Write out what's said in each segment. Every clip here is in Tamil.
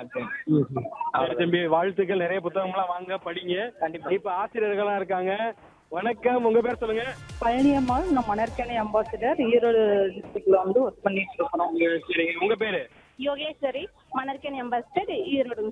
சரி சரி தம்பி வாழ்த்துக்கள் நிறைய புத்தகங்கள்லாம் வாங்க படிங்க கண்டிப்பா. இப்ப ஆசிரியர்களா இருக்காங்க வணக்கம் உங்க பேர் சொல்லுங்க பழனியம்மாள் நான் மணற்கேணி அம்பாசிடர் ஈரோடு டிஸ்ட்ரிக்ட்ல வந்து ஒர்க் பண்ணிட்டு இருக்கிறோம் சரிங்க உங்க பேரு யோகேஸ்வரி மணற்கேணி அம்பாசிடர் ஈரோடு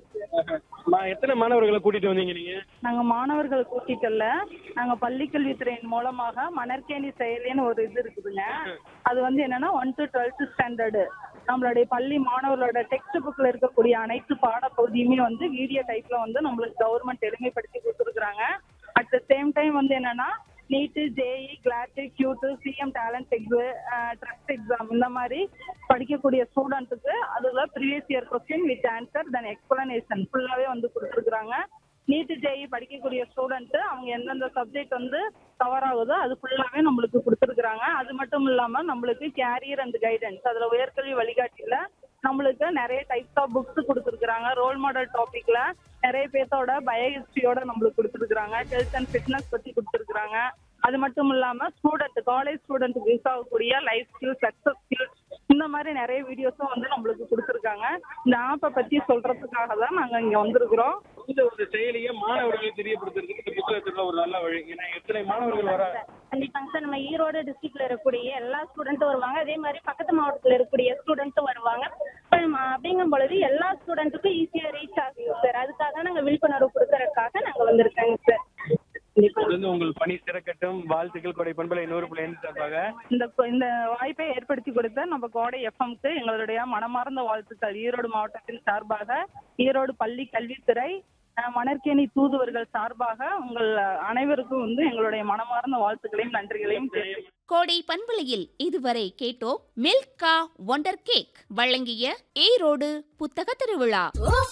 மா- எத்தனை மாணவர்களை கூட்டிட்டு வந்தீங்க நீங்க நாங்க மாணவர்கள் கூட்டிட்டல்ல நாங்க பள்ளிக்கல்வித்துறையின் மூலமாக மணற்கேணி செயலின்னு ஒரு இது இருக்குதுங்க அது வந்து என்னன்னா ஒன் டு டுவெல்த் ஸ்டாண்டர்டு நம்மளுடைய பள்ளி மாணவர்களோட டெக்ஸ்ட் புக்ல இருக்கக்கூடிய அனைத்து பாடப்பகுதியுமே வந்து வீடியோ டைப்ல வந்து நம்மளுக்கு கவர்மெண்ட் எளிமைப்படுத்தி கொடுத்துருக்குறாங்க அட் த சேம் டைம் வந்து என்னன்னா NEET JEE CLAT CUET CM talent எக்ஸு ட்ரஸ்ட் எக்ஸாம் இந்த மாதிரி படிக்கக்கூடிய ஸ்டூடெண்ட்டுக்கு அதுல previous year question with answer then explanation ஃபுல்லாவே வந்து கொடுத்துருக்குறாங்க நீட்டு ஜேஇ படிக்கக்கூடிய ஸ்டூடெண்ட் அவங்க எந்தெந்த சப்ஜெக்ட் வந்து கவர் ஆகுதோ அது ஃபுல்லாவே நம்மளுக்கு கொடுத்துருக்குறாங்க அது மட்டும் இல்லாம நம்மளுக்கு கேரியர் அண்ட் கைடன்ஸ் அதுல உயர்கல்வி வழிகாட்டியில நம்மளுக்கு நிறைய டைப்ஸ் ஆஃப் புக்ஸ் கொடுத்துருக்குறாங்க ரோல் மாடல் டாபிக்ல நிறைய பேர்த்தோட பயோ ஹிஸ்டரியோட நம்மளுக்கு கொடுத்துருக்குறாங்க ஹெல்த் அண்ட் ஃபிட்னஸ் பத்தி கொடுத்துருக்குறாங்க அது மட்டும் இல்லாம ஸ்டூடெண்ட் காலேஜ் ஸ்டூடெண்ட்டுக்கு யூஸ் ஆகக்கூடிய லைஃப் ஸ்கில் சக்சஸ் ஸ்கில் இந்த மாதிரி நிறைய வீடியோஸும் வந்து நம்மளுக்கு கொடுத்துருக்காங்க இந்த ஆப்பை பத்தி சொல்றதுக்காக தான் நாங்க இங்க வந்திருக்கிறோம் இந்த ஒரு செயலியை மாணவர்களுக்கு தெரியப்படுத்துறதுக்கு இந்த புத்தகத்துல ஒரு நல்ல வழி ஏன்னா எத்தனை மாணவர்கள் வர கண்டிப்பாங்க சார் நம்ம ஈரோடு டிஸ்ட்ரிக்ட்ல இருக்கக்கூடிய எல்லா ஸ்டூடெண்ட்டும் வருவாங்க அதே மாதிரி பக்கத்து மாவட்டத்தில் இருக்கக்கூடிய ஸ்டூடெண்ட்டும் வருவாங்க இப்ப நம்ம அப்படிங்கும் பொழுது எல்லா ஸ்டூடெண்ட்டுக்கும் ஈஸியாக ரீச் ஆகும் சார் அதுக்காக நாங்கள் விழிப்புணர்வு கொடுக்கறதுக்காக நாங்கள் வந்திருக்கோங்க சார் தொடர்ந்து உங்கள் பணி சிறக்கட்டும் வாழ்த்துக்கள் கொடை பண்பலை நூறு புள்ளி ஐந்து சார்பாக இந்த இந்த வாய்ப்பை ஏற்படுத்தி கொடுத்த நம்ம கோடை எஃப்எம்க்கு எங்களுடைய மனமார்ந்த வாழ்த்துக்கள் ஈரோடு மாவட்டத்தின் சார்பாக ஈரோடு பள்ளி கல்வித்துறை அஹ், மணற்கேணி தூதுவர்கள் சார்பாக உங்கள் அனைவருக்கும் வந்து எங்களுடைய மனமார்ந்த வாழ்த்துக்களையும் நன்றிகளையும் தெரிவித்துக் கோடை பண்பலையில் இதுவரை கேட்டோம் மில்கா ஒண்டர் கேக் வழங்கிய ஈரோடு புத்தக திருவிழா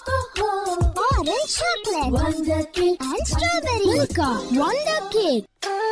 Orange chocolate, Wonder Cake, and Strawberry Milka, Wonder Cake.